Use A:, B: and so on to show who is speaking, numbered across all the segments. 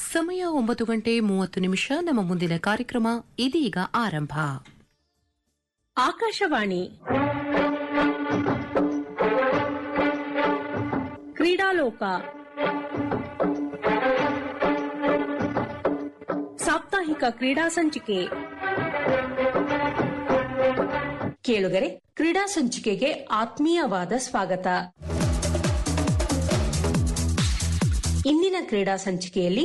A: ಸಮಯ ಒಂಬತ್ತು ಗಂಟೆ ಮೂವತ್ತು ನಿಮಿಷ ನಮ್ಮ ಮುಂದಿನ ಕಾರ್ಯಕ್ರಮ ಇದೀಗ ಆರಂಭ
B: ಆಕಾಶವಾಣಿ ಕ್ರೀಡಾಲೋಕ ಸಾಪ್ತಾಹಿಕ ಕ್ರೀಡಾ ಸಂಚಿಕೆ ಕೇಳುಗರೆ ಕ್ರೀಡಾ ಸಂಚಿಕೆಗೆ ಆತ್ಮೀಯವಾದ ಸ್ವಾಗತ ಇಂದಿನ ಕ್ರೀಡಾ ಸಂಚಿಕೆಯಲ್ಲಿ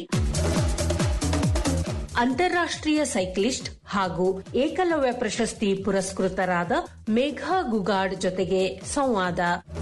B: ಅಂತಾರಾಷ್ಟ್ರೀಯ ಸೈಕ್ಲಿಸ್ಟ್ ಹಾಗೂ ಏಕಲವ್ಯ ಪ್ರಶಸ್ತಿ ಪುರಸ್ಕೃತರಾದ ಮೇಘಾ ಗುಗಾಡ್ ಜೊತೆಗೆ ಸಂವಾದ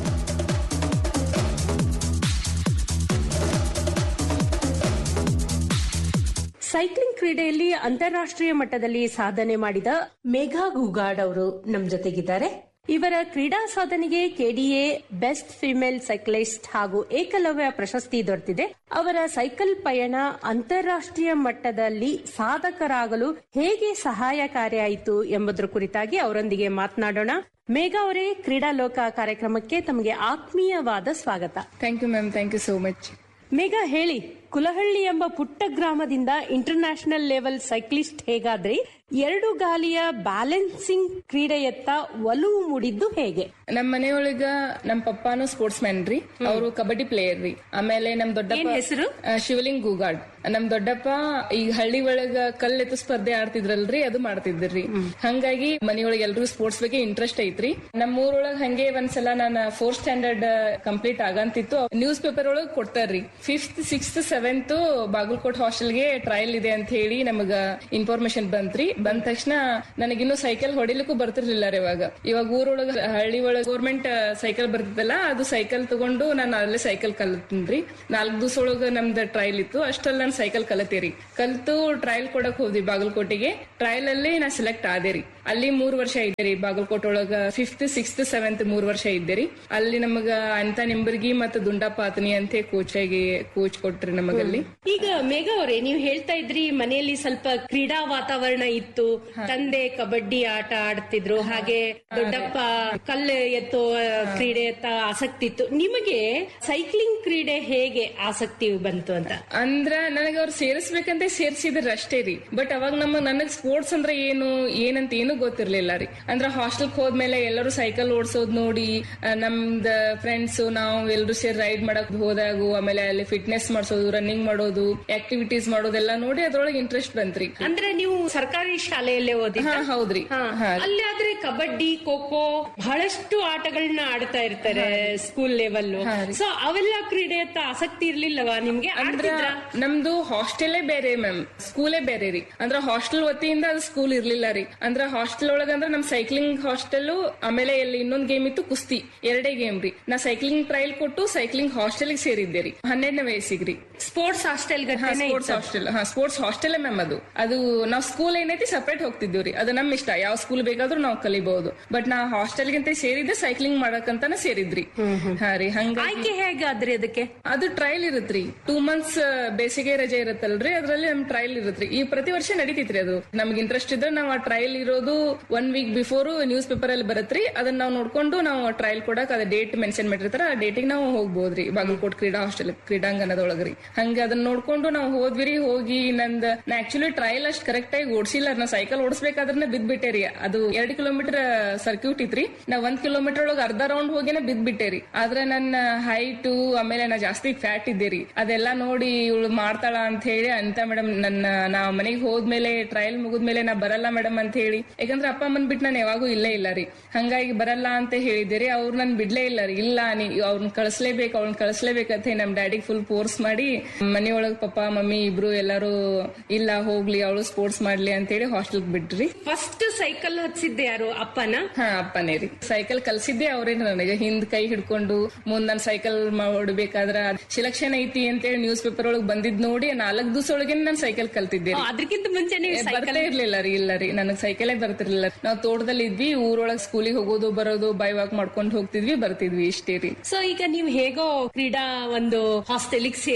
B: ಸೈಕ್ಲಿಂಗ್ ಕ್ರೀಡೆಯಲ್ಲಿ ಅಂತಾರಾಷ್ಟ್ರೀಯ ಮಟ್ಟದಲ್ಲಿ ಸಾಧನೆ ಮಾಡಿದ ಮೇಘಾ ಗುಗಾಡ್ ಅವರು ನಮ್ ಜೊತೆಗಿದ್ದಾರೆ ಇವರ ಕ್ರೀಡಾ ಸಾಧನೆಗೆ ಕೆಡಿಎ ಬೆಸ್ಟ್ ಫಿಮೇಲ್ ಸೈಕ್ಲಿಸ್ಟ್ ಹಾಗೂ ಏಕಲವ್ಯ ಪ್ರಶಸ್ತಿ ದೊರೆತಿದೆ ಅವರ ಸೈಕಲ್ ಪಯಣ ಅಂತಾರಾಷ್ಟ್ರೀಯ ಮಟ್ಟದಲ್ಲಿ ಸಾಧಕರಾಗಲು ಹೇಗೆ ಸಹಾಯಕಾರಿಯಾಯಿತು ಎಂಬುದರ ಕುರಿತಾಗಿ ಅವರೊಂದಿಗೆ ಮಾತನಾಡೋಣ ಮೇಘಾ ಅವರೇ ಕ್ರೀಡಾ ಲೋಕ ಕಾರ್ಯಕ್ರಮಕ್ಕೆ ತಮಗೆ ಆತ್ಮೀಯವಾದ ಸ್ವಾಗತ
C: thank you ma'am thank you so much
B: Megha ಹೇಳಿ ಕುಲಹಳ್ಳಿ ಎಂಬ ಪುಟ್ಟ ಗ್ರಾಮದಿಂದ ಇಂಟರ್ನ್ಯಾಷನಲ್ ಲೆವೆಲ್ ಸೈಕ್ಲಿಸ್ಟ್ ಹೇಗಾದ್ರಿ ಎರಡು ಗಾಲಿಯ ಬ್ಯಾಲೆನ್ಸಿಂಗ್ ಕ್ರೀಡೆಯತ್ತ ಒಲವು ಮೂಡಿದ್ದು ಹೇಗೆ
C: ನಮ್ ಮನೆಯೊಳಗ ನಮ್ ಪಪ್ಪಾನು ಸ್ಪೋರ್ಟ್ಸ್ ಮ್ಯಾನ್ ರೀ ಅವರು ಕಬಡ್ಡಿ ಪ್ಲೇಯರ್ ರೀ ಆಮೇಲೆ ನಮ್
B: ಏನ್
C: ದೊಡ್ಡಪ್ಪ
B: ಹೆಸರು?
C: ಆ, ಶಿವಲಿಂಗ್ ಗೂಗಾಡ್ ನಮ್ ದೊಡ್ಡಪ್ಪ ಈ ಹಳ್ಳಿ ಒಳಗ ಕಲ್ಲೆತ್ತು ಸ್ಪರ್ಧೆ ಆಡ್ತಿದ್ರಲ್ರಿ ಅದು ಮಾಡ್ತಿದ್ರಿ ಹಂಗಾಗಿ ಮನೆಯೊಳಗೆ ಎಲ್ರಿಗೂ ಸ್ಪೋರ್ಟ್ಸ್ ಬಗ್ಗೆ ಇಂಟ್ರೆಸ್ಟ್ ಐತ್ರಿ ನಮ್ ಊರೊಳಗ ಹಂಗೆ ಒಂದ್ಸಲ ನಾನು ಫೋರ್ತ್ ಸ್ಟ್ಯಾಂಡರ್ಡ್ ಕಂಪ್ಲೀಟ್ ಆಗಂತಿತ್ತು ನ್ಯೂಸ್ ಪೇಪರ್ ಒಳಗ್ ಕೊಡ್ತಾರ್ರಿ ಫಿಫ್ತ್ ಸಿಕ್ಸ್ತ್ ಸೆವೆಂತ್ ಬಾಗಲಕೋಟ್ ಹಾಸ್ಟೆಲ್ಗೆ ಟ್ರಯಲ್ ಇದೆ ಅಂತ ಹೇಳಿ ನಮಗ ಇನ್ಫಾರ್ಮೇಶನ್ ಬಂತ್ರಿ ಬಂದ ತಕ್ಷಣ ನನಗಿನ್ನೂ ಸೈಕಲ್ ಹೊಡಿಲಿಕ್ಕೂ ಬರ್ತಿರ್ಲಿಲ್ಲ ರೀ ಇವಾಗ ಇವಾಗ ಊರೊಳಗ ಹಳ್ಳಿ ಒಳಗ ಗೌರ್ಮೆಂಟ್ ಸೈಕಲ್ ಬರ್ತಿತ್ತಲ್ಲ ಅದು ಸೈಕಲ್ ತಗೊಂಡು ನಾನು ಅಲ್ಲೇ ಸೈಕಲ್ ಕಲ್ತೀನ್ರಿ ನಾಲ್ಕು ದಿವಸ ಒಳಗ ನಮ್ದು ಟ್ರಯಲ್ ಇತ್ತು ಅಷ್ಟಲ್ಲಿ ನಾನು ಸೈಕಲ್ ಕಲತೀರಿ ಕಲ್ತು ಟ್ರಯಲ್ ಕೊಡಕ್ ಹೋದ್ವಿ ಬಾಗಲಕೋಟೆಗೆ ಟ್ರಯಲ್ ಅಲ್ಲಿ ನಾ ಸೆಲೆಕ್ಟ್ ಆದೇರಿ ಅಲ್ಲಿ ಮೂರ್ ವರ್ಷ ಇದ್ದೇರಿ ಬಾಗಲಕೋಟೆ ಒಳಗ ಫಿಫ್ತ್ ಸಿಕ್ಸ್ತ್ ಸೆವೆಂತ್ ಮೂರ್ ವರ್ಷ ಇದ್ದೇರಿ ಅಲ್ಲಿ ನಮಗ ಅಂತ ನಿಂಬರ್ಗಿ ಮತ್ತು ದುಂಡಾಪಾತನಿ ಅಂತ ಕೋಚ್ ಆಗಿ ಕೋಚ್ ಕೊಟ್ರಿ ನಮಗಲ್ಲಿ
B: ಈಗ ಮೇಘ ಅವರೇ ನೀವು ಹೇಳ್ತಾ ಇದ್ರಿ ಮನೆಯಲ್ಲಿ ಸ್ವಲ್ಪ ಕ್ರೀಡಾ ವಾತಾವರಣ ಇತ್ತು ತಂದೆ ಕಬಡ್ಡಿ ಆಟ ಆಡ್ತಿದ್ರು ಹಾಗೆ ದೊಡ್ಡಪ್ಪ ಕಲ್ಲು ಎತ್ತೋ ಕ್ರೀಡೆಯತ್ತ ಆಸಕ್ತಿ ಇತ್ತು ನಿಮಗೆ ಸೈಕ್ಲಿಂಗ್ ಕ್ರೀಡೆ ಹೇಗೆ ಆಸಕ್ತಿ ಬಂತು ಅಂತ
C: ಅಂದ್ರ ನನಗ ಅವ್ರು ಸೇರಿಸ್ಬೇಕಂತ ಸೇರ್ಸಿದ್ರ ಅಷ್ಟೇ ರೀ ಬಟ್ ಅವಾಗ ನಮ್ಮ ನನಗ್ ಸ್ಪೋರ್ಟ್ಸ್ ಅಂದ್ರೆ ಏನು ಏನಂತ ಏನು ಗೊತ್ತಿರ್ಲಿಲ್ಲ ರೀ ಅಂದ್ರ ಹಾಸ್ಟೆಲ್ ಹೋದ್ಮೇಲೆ ಎಲ್ಲರೂ ಸೈಕಲ್ ಓಡಿಸೋದ್ ನೋಡಿ ಆ, ನಮ್ದ ಫ್ರೆಂಡ್ಸ್ ನಾವು ಎಲ್ರು ಸೇರಿ ರೈಡ್ ಮಾಡಕ್ ಹೋದಾಗು ಆಮೇಲೆ ಅಲ್ಲಿ ಫಿಟ್ನೆಸ್ ಮಾಡ್ಸೋದು ರನ್ನಿಂಗ್ ಮಾಡೋದು ಆಕ್ಟಿವಿಟೀಸ್ ಮಾಡೋದೆಲ್ಲ ನೋಡಿ ಅದ್ರೊಳಗೆ ಇಂಟ್ರೆಸ್ಟ್ ಬಂತ್ರಿ
B: ಅಂದ್ರೆ ನೀವು ಸರ್ಕಾರಿ ಶಾಲೆಯಲ್ಲೇ ಓದಿ
C: ಹಾ ಹೌದ್ರಿ ಹಾ
B: ಅಲ್ಲಿ ಆದ್ರೆ ಕಬಡ್ಡಿ ಖೋ ಖೋ ಬಹಳಷ್ಟು ಆಟಗಳನ್ನ ಆಡ್ತಾ ಇರ್ತಾರೆ ಸ್ಕೂಲ್ ಲೆವೆಲ್ ಸೊ ಅವೆಲ್ಲ ಕ್ರೀಡೆಯತ್ತ ಆಸಕ್ತಿ ಇರ್ಲಿಲ್ಲವಾ ನಿಮ್ಗೆ
C: ಅಂದ್ರ
B: ಆಡ್ತಿದ್ರಾ?
C: ನಮ್ದು ಹಾಸ್ಟೆಲೇ ಬೇರೆ ಮ್ಯಾಮ್ ಸ್ಕೂಲೇ ಬೇರೆ ರೀ ಅಂದ್ರ ಹಾಸ್ಟೆಲ್ ವತಿಯಿಂದ ಅದು ಸ್ಕೂಲ್ ಇರ್ಲಿಲ್ಲ ರೀ ಅಂದ್ರ ಹಾಸ್ಟೆಲ್ ಒಳಗ ಅಂದ್ರ ನಮ್ ಸೈಕ್ಲಿಂಗ್ ಹಾಸ್ಟೆಲ್ ಆಮೇಲೆ ಇಲ್ಲಿ ಇನ್ನೊಂದ್ ಗೇಮ್ ಇತ್ತು ಕುಸ್ತಿ ಎರಡೇ ಗೇಮ್ ರೀ ನಾ ಸೈಕ್ಲಿಂಗ್ ಟ್ರಯಲ್ ಕೊಟ್ಟು ಸೈಕ್ಲಿಂಗ್ ಹಾಸ್ಟೆಲ್ ಸೇರಿದ್ದೆ ರೀ ಹನ್ನೆರಡನೇ ವಯಸ್ಸಿಗ್ರಿ
B: ಸ್ಪೋರ್ಟ್ಸ್ ಹಾಸ್ಟೆಲ್
C: ಸ್ಪೋರ್ಟ್ಸ್ ಹಾಸ್ಟೆಲ್ ಹಾ ಸ್ಪೋರ್ಟ್ಸ್ ಹಾಸ್ಟೆಲ್ ಮ್ಯಾಮ್ ಅದು ಅದು ನಾವ್ ಸ್ಕೂಲ್ ಏನೈತಿ ಸಪರೇಟ್ ಹೋಗ್ತಿದ್ವಿ ರೀ ಅದು ನಮ್ ಇಷ್ಟ ಯಾವ ಸ್ಕೂಲ್ ಬೇಕಾದ್ರೂ ನಾವು ಕಲಿಬಹುದು ಬಟ್ ನಾ ಹಾಸ್ಟೆಲ್ ಗಿಂತ ಸೇರಿದ್ದೆ ಸೈಕ್ಲಿಂಗ್ ಮಾಡಕಂತಾನೆ ಸೇರಿದ್ರಿ ಹಾ ರೀ ಹಂಗ
B: ಆಯ್ಕೆ ಹೇಗಾದ್ರಿ ಅದಕ್ಕೆ
C: ಅದು ಟ್ರಯಲ್ ಇರುತ್ರಿ ಟೂ ಮಂತ್ಸ್ ಬೇಸಿಗೆ ರಜೆ ಇರುತ್ತಲ್ರಿ ಅದ್ರಲ್ಲಿ ನಮ್ ಟ್ರಯಲ್ ಇರುತ್ರಿ ಈ ಪ್ರತಿ ವರ್ಷ ನಡೀತೈತ್ರಿ ಅದು ನಮ್ಗೆ ಇಂಟ್ರೆಸ್ಟ್ ಇದ್ರೆ ನಾವು ಆ ಟ್ರಯಲ್ ಇರೋದು one week before newspaper ಅಲ್ಲಿ ಬರತ್ರಿ ಅದನ್ನ ನಾವು ನೋಡ್ಕೊಂಡು ನಾವು ಟ್ರಯಲ್ ಕೊಡಕ್ ಅದ ಡೇಟ್ ಮೆನ್ಷನ್ ಮಾಡಿರ್ತಾರ ಆ ಡೇಟಿಗೆ ನಾವು ಹೋಗ್ಬೋದ್ರಿ ಬಾಗಲಕೋಟ್ ಕ್ರೀಡಾ ಹಾಸ್ಟೆಲ್ ಕ್ರೀಡಾಂಗಣದೊಳಗ್ರಿ ಹಂಗ ಅದನ್ನ ನೋಡ್ಕೊಂಡು ನಾವು ಹೋದ್ವಿರಿ ಹೋಗಿ ನಂದ್ ನಾ ಆಕ್ಚುಲಿ ಟ್ರಯಲ್ ಅಷ್ಟ್ ಕರೆಕ್ಟ್ ಆಗಿ ಓಡಿಸಿಲ್ಲ ನಾ ಸೈಕಲ್ ಓಡಿಸ್ಬೇಕಾದ್ರೆ ಬಿದ್ಬಿಟ್ಟೆ ರೀ ಅದು ಎರಡ್ ಕಿಲೋಮೀಟರ್ ಸರ್ಕ್ಯೂಟ್ ಇತ್ರಿ ನಾ ಒಂದ್ ಕಿಲೋಮೀಟರ್ ಒಳಗೆ ಅರ್ಧ ರೌಂಡ್ ಹೋಗಿನೇ ಬಿದ್ಬಿಟ್ಟೆ ರೀ ಆದ್ರೆ ನನ್ನ ಹೈಟು ಆಮೇಲೆ ನಾ ಜಾಸ್ತಿ ಫ್ಯಾಟ್ ಇದ್ದೆ ರೀ ಅದೆಲ್ಲ ನೋಡಿ ಇವಳು ಮಾಡ್ತಾಳ ಅಂತ ಹೇಳಿ ಅಂತ ಮೇಡಮ್ ನನ್ನ ನಾ ಮನೆಗೆ ಹೋದ್ಮೇಲೆ ಟ್ರಯಲ್ ಮುಗಿದ್ಮೇಲೆ ನಾ ಬರಲ್ಲ ಮೇಡಮ್ ಅಂತ ಹೇಳಿ ಯಾಕಂದ್ರೆ ಅಪ್ಪ ಅಮ್ಮನ್ ಬಿಟ್ಟು ನಾನು ಯಾವಾಗೂ ಇಲ್ಲೇ ಇಲ್ಲ ರೀ ಹಂಗಾಗಿ ಬರಲ್ಲ ಅಂತ ಹೇಳಿದ್ದೆ ರೀ ಅವ್ರು ನನ್ ಬಿಡ್ಲೇ ಇಲ್ಲ ರೀ ಇಲ್ಲ ನೀ ಅವ್ರನ್ನ ಕಳಿಸ್ಲೇಬೇಕು ಅವ್ರನ್ನ ಕಳಿಸ್ಲೇಬೇಕಂತ ಹೇಳಿ ನಮ್ ಡ್ಯಾಡಿಗೆ ಫುಲ್ ಫೋರ್ಸ್ ಮಾಡಿ ಮನೆಯೊಳಗ್ ಪಪ್ಪ ಮಮ್ಮಿ ಇಬ್ರು ಎಲ್ಲಾರು ಇಲ್ಲ ಹೋಗ್ಲಿ ಅವಳು ಸ್ಪೋರ್ಟ್ಸ್ ಮಾಡ್ಲಿ ಅಂತ ಹೇಳಿ ಹಾಸ್ಟೆಲ್ ಬಿಟ್ರಿ
B: ಫಸ್ಟ್ ಸೈಕಲ್ ಹಚ್ಚಿದ್ದೆ ಯಾರು ಅಪ್ಪನ
C: ಹಾ ಅಪ್ಪನೇ ರೀ ಸೈಕಲ್ ಕಲ್ಸಿದ್ದೆ ಅವ್ರೇನು ನನಗೆ ಹಿಂದ್ ಕೈ ಹಿಡ್ಕೊಂಡು ಮುಂದ್ ನಾನು ಸೈಕಲ್ ಮಾಡಬೇಕಾದ್ರ ಸಿಲೆಕ್ಷನ್ ಐತಿ ಅಂತೇಳಿ ನ್ಯೂಸ್ ಪೇಪರ್ ಒಳಗ್ ಬಂದಿದ್ ನೋಡಿ ನಾಲ್ಕ್ ದಿವಸ ಒಳಗೆ ನಾನು ಸೈಕಲ್ ಕಲ್ತಿದ್ದೆ ರೀ.
B: ಅದಕ್ಕಿಂತ ಮುಂಚೆ ನೀವು
C: ಏ,
B: ಸೈಕಲ್
C: ಬರ್ತಾ ಇರ್ಲಿಲ್ಲ ರೀ ಇಲ್ಲ ರೀ ನನಗ್ ಸೈಕಲೇ ಬರ್ತಿರ್ಲಿಲ್ಲ ನಾವು ತೋಟದಲ್ಲಿ ಇದ್ವಿ ಊರೊಳಗ್ ಸ್ಕೂಲಿಗೆ ಹೋಗೋದು ಬರೋದು ಬೈ ವಾಕ್ ಮಾಡ್ಕೊಂಡು ಹೋಗ್ತಿದ್ವಿ ಬರ್ತಿದ್ವಿ ಇಷ್ಟೇ ರೀ
B: ಸೊ ಈಗ ನೀವು ಹೇಗೋ ಕ್ರೀಡಾ ಒಂದು ಹಾಸ್ಟೆಲಿಗೆ ಸೇರಿದ್ರಿ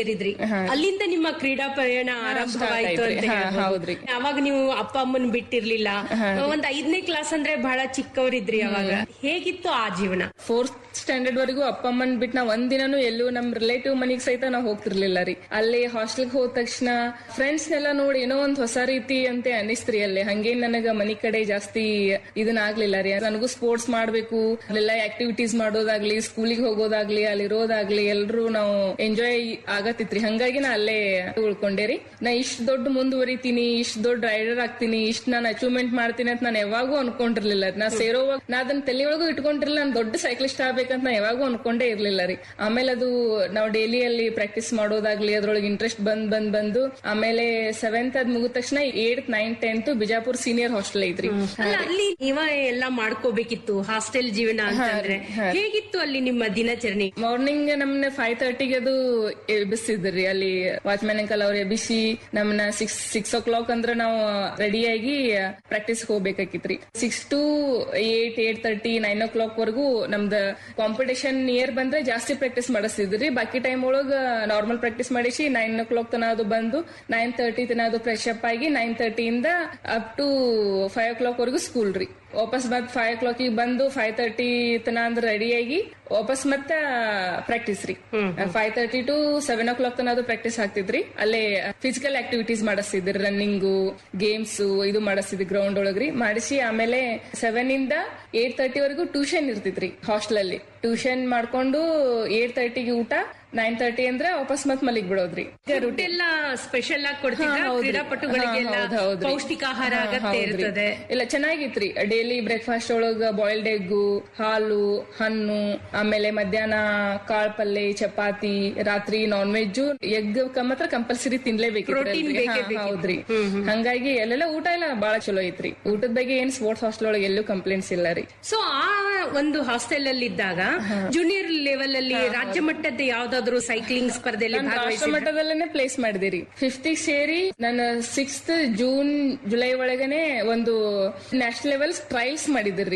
B: ಅಲ್ಲಿಂದ ನಿಮ್ಮ ಕ್ರೀಡಾ ಪಯಣ ಆರಂಭವಾಯ್ತು ಅಂತ
C: ಆಯ್ತ್ರಿ. ಹಾ,
B: ಹೇಳ್ಬೋದು.
C: ಹೌದ್ರಿ.
B: ಅವಾಗ ನೀವು ಅಪ್ಪ ಅಮ್ಮನ್ ಬಿಟ್ಟಿರ್ಲಿಲ್ಲ ಒಂದ್ ಐದನೇ ಕ್ಲಾಸ್ ಅಂದ್ರೆ ಬಹಳ ಚಿಕ್ಕವರಿದ್ರಿ ಅವಾಗ ಹೇಗಿತ್ತು ಆ ಜೀವನ
C: ಫೋರ್ತ್ ಸ್ಟ್ಯಾಂಡರ್ಡ್ ವರೆಗೂ ಅಪ್ಪ ಅಮ್ಮನ್ ಬಿಟ್ಟು ನಾ ಒಂದ್ ದಿನನೂ ಎಲ್ಲೂ ನಮ್ ರಿಲೇಟಿವ್ ಮನಿಗ್ ಸಹಿತ ನಾ ಹೋಗ್ತಿರ್ಲಿಲ್ಲ ರೀ ಅಲ್ಲಿ ಹಾಸ್ಟೆಲ್ಗೆ ಹೋದ ತಕ್ಷಣ ಫ್ರೆಂಡ್ಸ್ ನೆಲ್ಲ ನೋಡಿ ಏನೋ ಒಂದ್ ಹೊಸ ರೀತಿ ಅಂತ ಅನಿಸ್ತ್ರಿ ಅಲ್ಲಿ ಹಂಗೇನ್ ನನಗ ಮನಿ ಕಡೆ ಜಾಸ್ತಿ ಇದನ್ನ ಆಗ್ಲಿಲ್ಲ ರೀ ನನಗೂ ಸ್ಪೋರ್ಟ್ಸ್ ಮಾಡ್ಬೇಕು ಅಲ್ಲೆಲ್ಲ ಆಕ್ಟಿವಿಟೀಸ್ ಮಾಡೋದಾಗ್ಲಿ ಸ್ಕೂಲಿಗೆ ಹೋಗೋದಾಗ್ಲಿ ಅಲ್ಲಿರೋದಾಗ್ಲಿ ಎಲ್ರು ನಾವು ಎಂಜಾಯ್ ಆಗತ್ತಿತ್ರಿ ಹಂಗಾಗಿ ನಾ ಅಲ್ಲೇ ಉಳ್ಕೊಂಡೆ ರೀ ನಾ ಇಷ್ಟ್ ದೊಡ್ಡ ಮುಂದುವರಿತೀನಿ ಇಷ್ಟ್ ದೊಡ್ಡ ರೈಡರ್ ಆಗ್ತೀನಿ ಇಷ್ಟ್ ನಾನು ಅಚೀವ್ಮೆಂಟ್ ಮಾಡ್ತೀನಿ ಅಂತ ನಾನು ಯಾವಾಗೂ ಅನ್ಕೊಂಡಿರ್ಲಿಲ್ಲ ನಾ ಸೇರೋವಾಗ ನಾ ಅದನ್ನ ತಲೆಯೊಳಗೂ ಇಟ್ಕೊಂಡಿರ್ಲಿಲ್ಲ ನಾನು ದೊಡ್ಡ ಸೈಕ್ಲಿಸ್ಟ್ ಆಗ್ಬೇಕಂತ ನಾ ಯಾವಾಗೂ ಅನ್ಕೊಂಡೇ ಇರ್ಲಿಲ್ಲ ರೀ ಆಮೇಲೆ ಅದು ನಾವು ಡೈಲಿ ಅಲ್ಲಿ ಪ್ರಾಕ್ಟೀಸ್ ಮಾಡೋದಾಗ್ಲಿ ಅದ್ರೊಳಗೆ ಇಂಟ್ರೆಸ್ಟ್ ಬಂದ್ ಬಂದ್ ಬಂದು ಆಮೇಲೆ ಸೆವೆಂತ್ ಅದ್ ಮುಗಿದ ತಕ್ಷಣ eight nine tenth Bijapur senior hostel ಐತ್ರಿ
B: ಅಲ್ಲ ಅಲ್ಲಿ ನೀವ ಎಲ್ಲ ಮಾಡ್ಕೋಬೇಕಿತ್ತು ಹಾಸ್ಟೆಲ್ ಜೀವನ ಅಂತಂದ್ರೆ ಹೇಗಿತ್ತು ಅಲ್ಲಿ ನಿಮ್ಮ ದಿನಚರಣೆ
C: ಮಾರ್ನಿಂಗ್ ನಮ್ನ ಫೈವ್ ತರ್ಟಿಗೆ ಅದು ಎಬ್ಬಿಸ್ತಿದ್ರಿ ಅಲ್ಲಿ ವಾಚ್ಮ್ಯಾನ್ ಅಂಕಲ್ ಅವ್ರು ಎಬ್ಬಿಸಿ ನಮ್ನ ಸಿಕ್ಸ್ ಸಿಕ್ಸ್ ಓ ಕ್ಲಾಕ್ ಅಂದ್ರೆ ನಾವು ರೆಡಿಯಾಗಿ ಪ್ರಾಕ್ಟೀಸ್ ಹೋಗ್ಬೇಕಾಗಿತ್ರಿ six to eight eight thirty nine o'clock ವರ್ಗೂ ನಮ್ದ ಕಾಂಪಿಟೇಷನ್ ನಿಯರ್ ಬಂದ್ರೆ ಜಾಸ್ತಿ ಪ್ರಾಕ್ಟೀಸ್ ಮಾಡಿಸ್ತಿದ್ರಿ ಬಾಕಿ ಟೈಮ್ ಒಳಗ ನಾರ್ಮಲ್ ಪ್ರಾಕ್ಟೀಸ್ ಮಾಡಿಸಿ ನೈನ್ ಓ ಕ್ಲಾಕ್ ತನ ಅದು ಬಂದು ನೈನ್ ತರ್ಟಿ ತನ ಅದು ಫ್ರೆಶ್ ಅಪ್ ಆಗಿ ನೈನ್ ತರ್ಟಿಯಿಂದ up to five o'clock ವರ್ಗೂ ಸ್ಕೂಲ್ ರೀ ವಾಪಸ್ ಮತ್ ಫೈವ್ ಓ ಕ್ಲಾಕ್ ಬಂದು ಫೈವ್ ತರ್ಟಿ ತನ ಅಂದ್ರೆ ರೆಡಿ ಆಗಿ ವಾಪಸ್ ಮತ್ತ ಪ್ರಾಕ್ಟೀಸ್ ರೀ five thirty to seven o'clock ತನ ಅದು ಪ್ರಾಕ್ಟೀಸ್ ಆಗ್ತಿದ್ರಿ ಅಲ್ಲೇ ಫಿಸಿಕಲ್ ಆಕ್ಟಿವಿಟೀಸ್ ಮಾಡಿಸ್ತಿದ್ರಿ ರನ್ನಿಂಗು ಗೇಮ್ಸ್ ಇದು ಮಾಡಿಸ್ತಿದ್ರಿ ಗ್ರೌಂಡ್ ಒಳಗ್ರಿ ಮಾಡಿಸಿ ಆಮೇಲೆ ಸೆವೆನ್ ಇಂದ ಏಟ್ ತರ್ಟಿ ವರೆಗೂ ಟ್ಯೂಷನ್ ಇರ್ತಿತ್ರಿ ಹಾಸ್ಟೆಲ್ ಅಲ್ಲಿ ಟ್ಯೂಷನ್ ಮಾಡ್ಕೊಂಡು ಏಟ್ ತರ್ಟಿಗೆ ಊಟ ನೈನ್ ತರ್ಟಿ ಅಂದ್ರೆ ವಾಪಸ್ ಮತ್ ಮಲಿಗ್ ಬಿಡೋದ್ರಿ
B: ಫುಡ್ ಎಲ್ಲ ಸ್ಪೆಷಲ್ ಆಗಿ ಕೊಡ್ತಿದ್ರ
C: ಹಾ, ಹೌದ್ರಿ.
B: ಕ್ರೀಡಾಪಟುಗಳಿಗೆಲ್ಲ
C: ಹಾ, ಹೌದ್ ಹೌದ್ರಿ.
B: ಪೌಷ್ಟಿಕ ಆಹಾರ
C: ಹಾ,
B: ಅಗತ್ಯ
C: ಹೌದ್ರಿ.
B: ಇರ್ತದೆ
C: ಇಲ್ಲ ಚೆನ್ನಾಗಿತ್ರಿ ಡೈಲಿ ಬ್ರೇಕ್ಫಾಸ್ಟ್ ಒಳಗ ಬಾಯ್ಲ್ಡ್ ಎಗ್ಗು ಹಾಲು ಹಣ್ಣು ಆಮೇಲೆ ಮಧ್ಯಾಹ್ನ ಕಾಳ್ ಪಲ್ಲೆ ಚಪಾತಿ ರಾತ್ರಿ ನಾನ್ ವೆಜ್ ಎಗ್ ಮಾತ್ರ ಕಂಪಲ್ಸರಿ ತಿನ್ಲೇಬೇಕು
B: Protein ಬೇಕೇ ಬೇಕಿತ್ತು.
C: ಹೌದ್ರಿ ಹಂಗಾಗಿ ಎಲ್ಲೆಲ್ಲ ಊಟ ಎಲ್ಲ ಬಾಳ ಚಲೋ ಐತ್ರಿ ಊಟದ ಬಗ್ಗೆ ಏನ್ ಸ್ಪೋರ್ಟ್ಸ್ ಹಾಸ್ಟೆಲ್ ಒಳಗೆ ಎಲ್ಲೂ ಕಂಪ್ಲೇಂಟ್ಸ್ ಇಲ್ಲ ರೀ
B: ಸೊ ಆ ಒಂದು ಹಾಸ್ಟೆಲ್ ಅಲ್ಲಿ ಇದ್ದಾಗ ಜೂನಿಯರ್ ಲೆವೆಲ್ ಅಲ್ಲಿ ರಾಜ್ಯ ಮಟ್ಟದ ಯಾವ್ದಾದ್ರು ಸೈಕ್ಲಿಂಗ್ ಸ್ಪರ್ಧೆಯಲ್ಲಿ
C: ನಾನು ರಾಷ್ಟ್ರ
B: ಭಾಗವಹಿಸಿ
C: ಮಟ್ಟದಲ್ಲೇನೆ ಪ್ಲೇಸ್ ಮಾಡಿದಿರಿ ಫಿಫ್ತ್ ಸೇರಿ ನನ್ನ ಸಿಕ್ಸ್ತ್ ಜೂನ್ ಜುಲೈ ಒಳಗನೆ ಒಂದು ನ್ಯಾಷನಲ್ ಲೆವೆಲ್ ಟ್ರಯಲ್ಸ್ ಮಾಡಿದಿರಿ